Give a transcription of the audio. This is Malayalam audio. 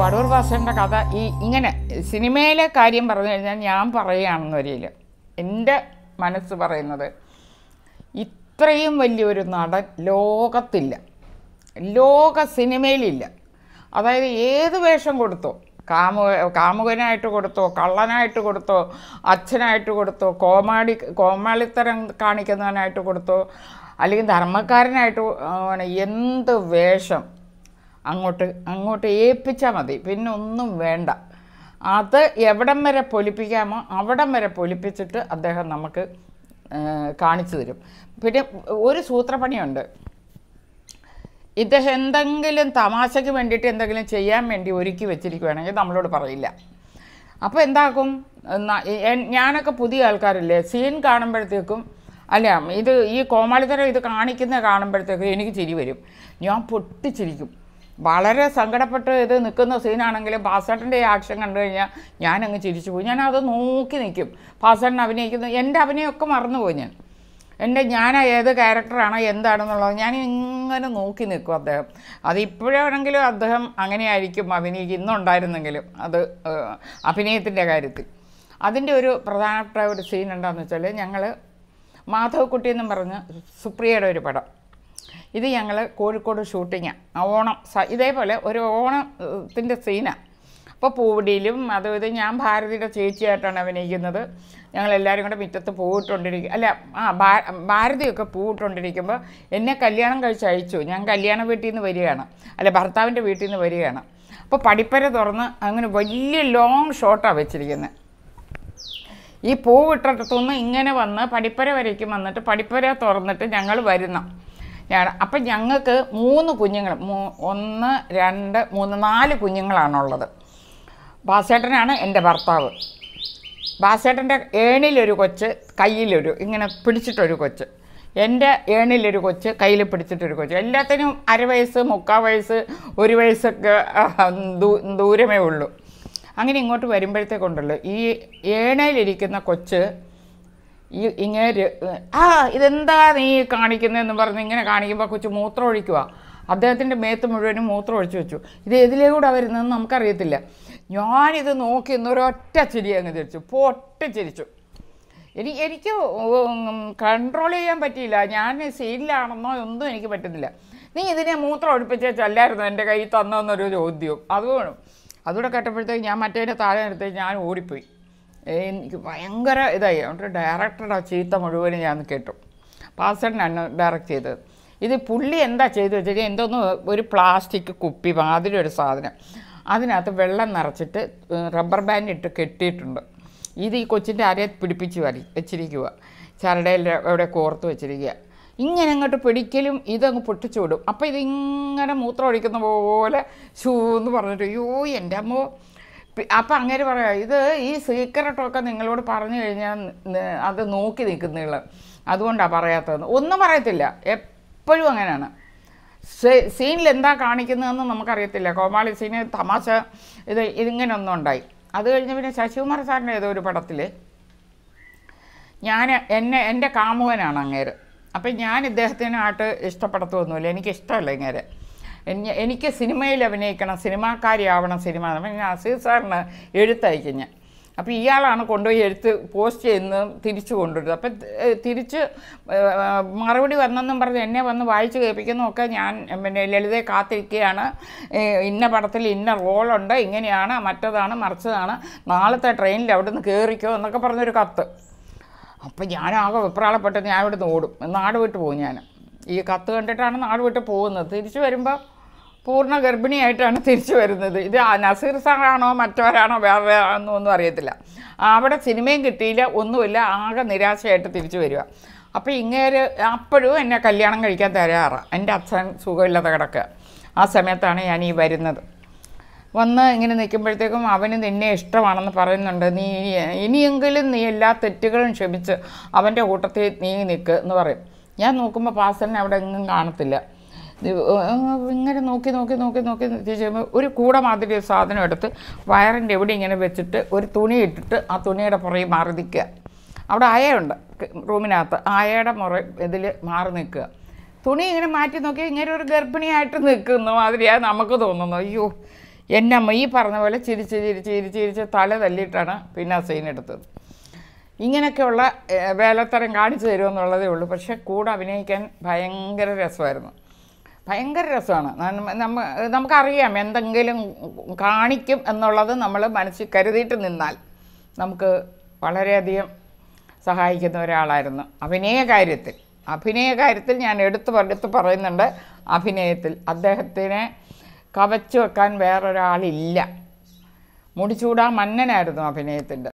അടൂർ ഭാസ്കറിൻ്റെ കഥ ഈ ഇങ്ങനെ സിനിമയിലെ കാര്യം പറഞ്ഞു കഴിഞ്ഞാൽ ഞാൻ പറയുകയാണെന്ന് വരില്ല എൻ്റെ മനസ്സ് പറയുന്നത് ഇത്രയും വലിയൊരു നടൻ ലോകത്തില്ല ലോക സിനിമയിലില്ല അതായത് ഏത് വേഷം കൊടുത്തോ കാമു കാമുകനായിട്ട് കൊടുത്തോ കള്ളനായിട്ട് കൊടുത്തോ അച്ഛനായിട്ട് കൊടുത്തോ കോമാളി കോമാളിത്തരം കാണിക്കുന്നവനായിട്ട് കൊടുത്തോ അല്ലെങ്കിൽ ധർമ്മക്കാരനായിട്ട് ആ, എന്ത് വേഷം അങ്ങോട്ട് അങ്ങോട്ട് ഏൽപ്പിച്ചാൽ മതി പിന്നെ ഒന്നും വേണ്ട അത് എവിടം വരെ പൊലിപ്പിക്കാമോ അവിടം വരെ പൊലിപ്പിച്ചിട്ട് അദ്ദേഹം നമുക്ക് ആ, കാണിച്ചു തരും പിന്നെ ഒരു സൂത്രപ്പണിയുണ്ട് ഇദ്ദേഹം എന്തെങ്കിലും തമാശയ്ക്ക് വേണ്ടിയിട്ട് എന്തെങ്കിലും ചെയ്യാൻ വേണ്ടി ഒരുക്കി വെച്ചിരിക്കുകയാണെങ്കിൽ നമ്മളോട് പറയില്ല അപ്പോൾ എന്താക്കും ന- എൻ- ഞാനൊക്കെ പുതിയ ആൾക്കാരില്ലേ സീൻ കാണുമ്പോഴത്തേക്കും അല്ല ഇത് ഈ കോമാളിത്തരം ഇത് കാണിക്കുന്ന കാണുമ്പോഴത്തേക്കും എനിക്ക് ചിരി വരും ഞാൻ പൊട്ടിച്ചിരിക്കും വളരെ സങ്കടപ്പെട്ട് ഇത് നിൽക്കുന്ന സീനാണെങ്കിലും പാസേട്ടൻ്റെ ആക്ഷൻ കണ്ടു കഴിഞ്ഞാൽ ഞാനങ്ങ് ചിരിച്ചു പോകും ഞാനത് നോക്കി നിൽക്കും പാസേട്ടൻ അഭിനയിക്കുന്ന എൻ്റെ അഭിനയമൊക്കെ മറന്നുപോയി ഞാൻ എൻ്റെ ഞാൻ ഏത് ക്യാരക്ടറാണോ എന്താണെന്നുള്ളത് ഞാൻ ഇങ്ങനെ നോക്കി നിൽക്കും അദ്ദേഹം അത് ഇപ്പോഴാണെങ്കിലും അദ്ദേഹം അങ്ങനെയായിരിക്കും അഭിനയിക്കും ഇന്നുണ്ടായിരുന്നെങ്കിലും അത് ഏഹ്, അഭിനയത്തിൻ്റെ കാര്യത്തിൽ അതിൻ്റെ ഒരു പ്രധാനപ്പെട്ട ഒരു സീൻ എന്താണെന്ന് വെച്ചാൽ ഞങ്ങൾ മാധവക്കുട്ടി എന്നും പറഞ്ഞ് സുപ്രിയയുടെ ഒരു പടം ഇത് ഞങ്ങൾ കോഴിക്കോട് ഷൂട്ടിങ്ങാണ് ഓണം സ- ഇതേപോലെ ഒരു ഓണത്തിൻ്റെ സീനാണ് അപ്പോൾ പൂവടിയിലും അത് ഇത് ഞാൻ ഭാരതിയുടെ ചേച്ചിയായിട്ടാണ് അഭിനയിക്കുന്നത് ഞങ്ങളെല്ലാവരും കൂടെ മുറ്റത്ത് പൂവിട്ടുകൊണ്ടിരിക്കും അല്ല ആ ഭാ- ഭാരതിയൊക്കെ പൂവിട്ടുകൊണ്ടിരിക്കുമ്പോൾ എന്നെ കല്യാണം കഴിച്ച് അയച്ചു ഞാൻ കല്യാണ വീട്ടിൽ നിന്ന് വരികയാണ് അല്ല ഭർത്താവിൻ്റെ വീട്ടിൽ നിന്ന് വരികയാണ് അപ്പോൾ പടിപ്പര തുറന്ന് അങ്ങനെ വലിയ ലോങ് ഷോട്ടാണ് വെച്ചിരിക്കുന്നത് ഈ പൂവിട്ടിടത്തുനിന്ന് ഇങ്ങനെ വന്ന് പടിപ്പര വരയ്ക്കും വന്നിട്ട് പടിപ്പര തുറന്നിട്ട് ഞങ്ങൾ വരുന്ന ഞാൻ അപ്പം ഞങ്ങൾക്ക് മൂന്ന് കുഞ്ഞുങ്ങൾ മൂ- ഒന്ന് രണ്ട് മൂന്ന് നാല് കുഞ്ഞുങ്ങളാണുള്ളത് ബാസേട്ടനാണ് എൻ്റെ ഭർത്താവ് ബാസേട്ടൻ്റെ ഏണിലൊരു കൊച്ച് കയ്യിലൊരു ഇങ്ങനെ പിടിച്ചിട്ടൊരു കൊച്ച് എൻ്റെ ഏണിലൊരു കൊച്ച് കയ്യിൽ പിടിച്ചിട്ടൊരു കൊച്ച് എല്ലാത്തിനും അര വയസ്സ് മുക്കാൽ വയസ്സ് ഒരു വയസ്സൊക്കെ ആ, ദൂ- ദൂരമേ ഉള്ളൂ അങ്ങനെ ഇങ്ങോട്ട് വരുമ്പോഴത്തേക്കുണ്ടല്ലോ ഈ ഏണയിലിരിക്കുന്ന കൊച്ച് ഈ ഇങ്ങനെ ആ ഇതെന്താ നീ കാണിക്കുന്നതെന്ന് പറഞ്ഞ് ഇങ്ങനെ കാണിക്കുമ്പോൾ കൊച്ചു മൂത്രം ഒഴിക്കുക അദ്ദേഹത്തിൻ്റെ മേത്ത് മുഴുവനും മൂത്രം ഒഴിച്ചു വെച്ചു ഇത് എതിലൂടെ വരുന്നതെന്ന് നമുക്കറിയത്തില്ല ഞാനിത് നോക്കി ഒരൊറ്റ ചിരി അങ്ങ് ചിരിച്ചു പൊട്ടിച്ചിരിച്ചു എനി എനിക്ക് കൺട്രോൾ ചെയ്യാൻ പറ്റിയില്ല ഞാൻ സീനിലാണെന്നോ ഒന്നും എനിക്ക് പറ്റുന്നില്ല നീ ഇതിനെ മൂത്രം ഒഴിപ്പിച്ചല്ലായിരുന്നു എൻ്റെ കയ്യിൽ തന്നതെന്നൊരു ചോദ്യവും അതുകൊണ്ട് അതുകൂടെ കേട്ടപ്പോഴത്തേക്ക് ഞാൻ മറ്റേതിൻ്റെ താഴെ എടുത്ത് ഞാൻ ഓടിപ്പോയി എനിക്ക് ഭയങ്കര ഇതായി അതുകൊണ്ട് ഡയറക്ടറുടെ ചീത്ത മുഴുവനും ഞാൻ കേട്ടു പാസണിനാണ് ഡയറക്റ്റ് ചെയ്തത് ഇത് പുള്ളി എന്താ ചെയ്തു വെച്ചാൽ എന്തോന്ന് ഒരു പ്ലാസ്റ്റിക് കുപ്പി മാതിരി സാധനം അതിനകത്ത് വെള്ളം നിറച്ചിട്ട് റബ്ബർ ബാൻഡ് ഇട്ട് കെട്ടിയിട്ടുണ്ട് ഇത് ഈ കൊച്ചിൻ്റെ അരയെ പിടിപ്പിച്ച് വരി വെച്ചിരിക്കുക ചരടയിൽ എവിടെ കോർത്ത് വെച്ചിരിക്കുക ഇങ്ങനെ അങ്ങോട്ട് പിടിക്കലും ഇതങ്ങ് പൊട്ടിച്ചു വിടും അപ്പോൾ ഇതിങ്ങനെ മൂത്രം ഒഴിക്കുന്ന പോലെ ഷൂ എന്ന് പറഞ്ഞിട്ട് അയ്യോ എൻ്റെ അമ്മോ പി- അപ്പം അങ്ങനെ പറയാം ഇത് ഈ സീക്രട്ടൊക്കെ നിങ്ങളോട് പറഞ്ഞു കഴിഞ്ഞാൽ ന- അത് നോക്കി നിൽക്കുന്നില്ല അതുകൊണ്ടാണ് പറയാത്തത് ഒന്നും പറയത്തില്ല എപ്പോഴും അങ്ങനെയാണ് സീ- സീനിൽ എന്താ കാണിക്കുന്നതെന്ന് നമുക്കറിയത്തില്ല കോമാളി സീന് തമാശ ഇത് ഇതിങ്ങനെ ഒന്നും ഉണ്ടായി അത് കഴിഞ്ഞ് പിന്നെ ശശികുമാർ സാറിൻ്റെ ഏതോ ഒരു പടത്തിൽ ഞാൻ എന്നെ എൻ്റെ കാമുകനാണ് അങ്ങേര് അപ്പം ഞാൻ ഇദ്ദേഹത്തിനായിട്ട് ഇഷ്ടപ്പെടത്തൊന്നുമില്ല എനിക്ക് ഇഷ്ടമല്ല ഇങ്ങേരെ എനി- എനിക്ക് സിനിമയിൽ അഭിനയിക്കണം സിനിമാക്കാരിയാവണം സിനിമ അപ്പം ഞാൻ അസീസ് സാറിന് എഴുത്തയക്കും ഞാൻ അപ്പോൾ ഇയാളാണ് കൊണ്ടുപോയി എഴുത്ത് പോസ്റ്റ് ചെയ്യുന്നതും തിരിച്ചു കൊണ്ടുവരുന്നത് അപ്പം തി- തിരിച്ച് ഏഹ്, മറുപടി വന്നെന്നും പറഞ്ഞ് എന്നെ വന്ന് വായിച്ച് കേൾപ്പിക്കുന്നതൊക്കെ ഞാൻ പിന്നെ ലളിതയെ കാത്തിരിക്കുകയാണ് ഏഹ്, ഇന്ന പടത്തിൽ ഇന്ന റോളുണ്ട് ഇങ്ങനെയാണ് മറ്റതാണ് മറിച്ചതാണ് നാളത്തെ ട്രെയിനിൽ അവിടെ നിന്ന് കയറിക്കോ എന്നൊക്കെ പറഞ്ഞൊരു കത്ത് അപ്പം ഞാനാകെ വെപ്രാളപ്പെട്ട് ഞാൻ ഇവിടെ നിന്ന് ഓടും നാട് വിട്ട് പോകും ഞാൻ ഈ കത്ത് കണ്ടിട്ടാണ് നാട് വിട്ട് പോകുന്നത് തിരിച്ചു വരുമ്പോൾ പൂർണ്ണ ഗർഭിണിയായിട്ടാണ് തിരിച്ചു വരുന്നത് ഇത് ആ നസീർ സാറാണോ മറ്റവരാണോ വേറെ ആണോ ഒന്നും അറിയത്തില്ല അവിടെ സിനിമയും കിട്ടിയില്ല ഒന്നുമില്ല ആകെ നിരാശയായിട്ട് തിരിച്ചു വരിക അപ്പോൾ ഇങ്ങേര് അപ്പോഴും എന്നെ കല്യാണം കഴിക്കാൻ തയ്യാറാണ് എൻ്റെ അച്ഛൻ സുഖമില്ലാതെ കിടക്കുക ആ സമയത്താണ് ഞാൻ ഈ വരുന്നത് വന്ന് ഇങ്ങനെ നിൽക്കുമ്പോഴത്തേക്കും അവന് നിന്നെ ഇഷ്ടമാണെന്ന് പറയുന്നുണ്ട് നീ ഇനിയെങ്കിലും നീ എല്ലാ തെറ്റുകളും ക്ഷമിച്ച് അവൻ്റെ കൂട്ടത്തിൽ നീ നിൽക്ക് എന്ന് പറയും ഞാൻ നോക്കുമ്പോൾ പാസലിനെ അവിടെ എങ്ങും കാണത്തില്ല ഇത് ഇങ്ങനെ നോക്കി നോക്കി നോക്കി നോക്കി തിരിച്ച് കഴിയുമ്പോൾ ഒരു കൂട മാതിരി ഒരു സാധനം എടുത്ത് വയറിൻ്റെ എവിടെ ഇങ്ങനെ വെച്ചിട്ട് ഒരു തുണി ഇട്ടിട്ട് ആ തുണിയുടെ പുറകെ മാറി നിൽക്കുക അവിടെ അയയുണ്ട് റൂമിനകത്ത് ആയയുടെ മുറ ഇതിൽ മാറി നിൽക്കുക തുണി ഇങ്ങനെ മാറ്റി നോക്കി ഇങ്ങനെ ഒരു ഗർഭിണിയായിട്ട് നിൽക്കുന്ന മാതിരിയാണ് നമുക്ക് തോന്നുന്നത് അയ്യോ എൻ്റെ അമ്മ ഈ പറഞ്ഞ പോലെ ചിരിച്ച് ചിരിച്ച് ചിരിച്ച് ചിരിച്ച് തല തല്ലിയിട്ടാണ് പിന്നെ ആ സീൻ എടുത്തത് ഇങ്ങനെയൊക്കെയുള്ള ഏഹ്, വേലത്തരം കാണിച്ചു തരുമെന്നുള്ളതേ ഉള്ളൂ പക്ഷേ കൂടെ അഭിനയിക്കാൻ ഭയങ്കര രസമായിരുന്നു ഭയങ്കര രസമാണ് നമ്മ- നമ്മ നമുക്കറിയാം എന്തെങ്കിലും കാണിക്കും എന്നുള്ളത് നമ്മൾ മനസ്സിൽ കരുതിയിട്ട് നിന്നാൽ നമുക്ക് വളരെയധികം സഹായിക്കുന്ന ഒരാളായിരുന്നു അഭിനയ കാര്യത്തിൽ അഭിനയ കാര്യത്തിൽ ഞാൻ എടുത്തു പറ- എടുത്ത് പറയുന്നുണ്ട് അഭിനയത്തിൽ അദ്ദേഹത്തിനെ കവച്ചു വെക്കാൻ വേറൊരാളില്ല മുടിച്ചൂടാ മന്നനായിരുന്നു അഭിനയത്തിൻ്റെ